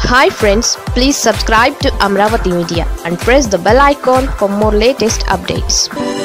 hi friends please subscribe to Amaravati media and press the bell icon for more latest updates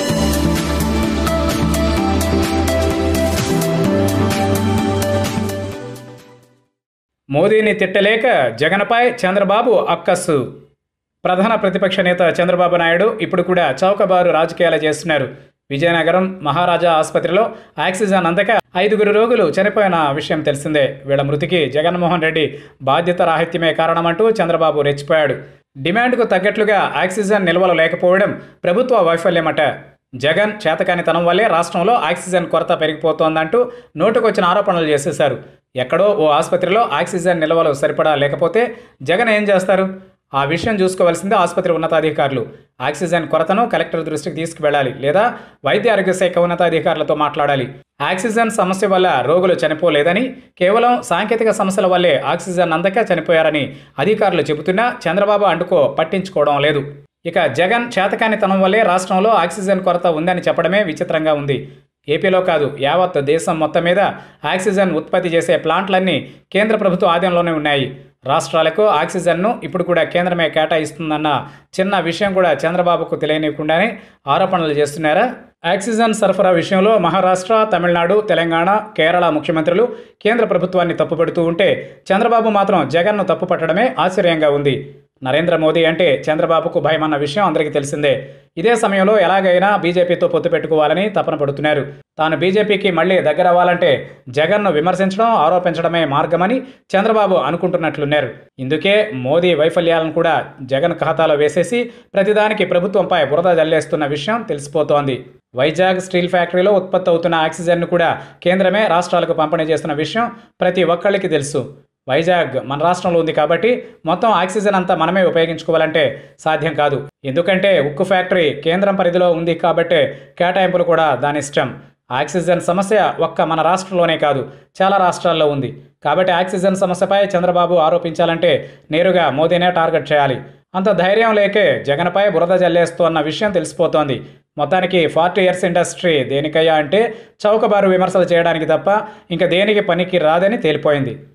మోదీని తిట్టలేక జగన్పై చంద్రబాబు అక్కస్సు ప్రధాన ప్రతిపక్ష నేత చంద్రబాబు నాయుడు ఇప్పుడు కూడా చౌకబారు రాజకీయాలు చేస్తున్నారు విజయనగరం మహారాజా ఆసుపత్రిలో ఆక్సిజన్ అందక ఐదుగురు రోగులు చనిపోయిన విషయం తెలిసిందే వీళ్ళ మృతికి జగన్మోహన్ రెడ్డి బాధ్యత రాహిత్యమే కారణమంటూ చంద్రబాబు రెచ్చిపోయాడు డిమాండ్కు తగ్గట్లుగా ఆక్సిజన్ నిల్వలు లేకపోవడం ప్రభుత్వ వైఫల్యమట జగన్ చేతకానితనం వల్లే రాష్ట్రంలో ఆక్సిజన్ కొరత పెరిగిపోతోందంటూ నోటుకొచ్చిన ఆరోపణలు చేసేశారు ఎక్కడో ఓ ఆసుపత్రిలో ఆక్సిజన్ నిల్వలు సరిపడా లేకపోతే జగన్ ఏం చేస్తారు ఆ విషయం చూసుకోవాల్సిందే ఆసుపత్రి ఉన్నతాధికారులు ఆక్సిజన్ కొరతను కలెక్టర్ దృష్టికి తీసుకువెళ్ళాలి లేదా వైద్య ఆరోగ్య శాఖ ఉన్నతాధికారులతో మాట్లాడాలి ఆక్సిజన్ సమస్య వల్ల రోగులు చనిపోలేదని కేవలం సాంకేతిక సమస్యల వల్లే ఆక్సిజన్ అందక చనిపోయారని అధికారులు చెబుతున్నా చంద్రబాబు అండుకో పట్టించుకోవడం లేదు ఇక జగన్ చేతకానితనం వల్లే రాష్ట్రంలో ఆక్సిజన్ కొరత ఉందని చెప్పడమే విచిత్రంగా ఉంది ఏపీలో కాదు యావత్ దేశం మొత్తం మీద ఆక్సిజన్ ఉత్పత్తి చేసే ప్లాంట్లన్నీ కేంద్ర ప్రభుత్వ ఆధీనంలోనే ఉన్నాయి రాష్ట్రాలకు ఆక్సిజన్ను ఇప్పుడు కూడా కేంద్రమే కేటాయిస్తుందన్న చిన్న విషయం కూడా చంద్రబాబుకు తెలియనివ్వకుండానే ఆరోపణలు చేస్తున్నారా ఆక్సిజన్ సరఫరా విషయంలో మహారాష్ట్ర తమిళనాడు తెలంగాణ కేరళ ముఖ్యమంత్రులు కేంద్ర ప్రభుత్వాన్ని తప్పుపడుతూ ఉంటే చంద్రబాబు మాత్రం జగన్ను తప్పుపట్టడమే ఆశ్చర్యంగా ఉంది నరేంద్ర మోదీ అంటే చంద్రబాబుకు భయమన్న విషయం అందరికీ తెలిసిందే ఇదే సమయంలో ఎలాగైనా బీజేపీతో పొత్తు పెట్టుకోవాలని తపన పడుతున్నారు తాను బీజేపీకి మళ్ళీ దగ్గర అవ్వాలంటే జగన్ను విమర్శించడం ఆరోపించడమే మార్గమని చంద్రబాబు అనుకుంటున్నట్లున్నారు ఇందుకే మోదీ వైఫల్యాలను కూడా జగన్ ఖాతాలో వేసేసి ప్రతిదానికి ప్రభుత్వంపై బురద జల్లేస్తున్న విషయం తెలిసిపోతోంది వైజాగ్ స్టీల్ ఫ్యాక్టరీలో ఉత్పత్తి అవుతున్న ఆక్సిజన్ను కూడా కేంద్రమే రాష్ట్రాలకు పంపిణీ చేస్తున్న విషయం ప్రతి ఒక్కళ్ళకి తెలుసు వైజాగ్ మన రాష్ట్రంలో ఉంది కాబట్టి మొత్తం ఆక్సిజన్ అంతా మనమే ఉపయోగించుకోవాలంటే సాధ్యం కాదు ఎందుకంటే ఉక్కు ఫ్యాక్టరీ కేంద్రం పరిధిలో ఉంది కాబట్టే కేటాయింపులు కూడా దాని ఇష్టం ఆక్సిజన్ సమస్య ఒక్క మన రాష్ట్రంలోనే కాదు చాలా రాష్ట్రాల్లో ఉంది కాబట్టి ఆక్సిజన్ సమస్యపై చంద్రబాబు ఆరోపించాలంటే నేరుగా మోదీనే టార్గెట్ చేయాలి అంత ధైర్యం లేకే జగన్పై బురద జల్లేస్తూ అన్న విషయం తెలిసిపోతోంది మొత్తానికి ఫార్టీ ఇయర్స్ ఇండస్ట్రీ దేనికయ్యా అంటే చౌకబారు విమర్శలు చేయడానికి తప్ప ఇంకా దేనికి పనికి రాదని తేలిపోయింది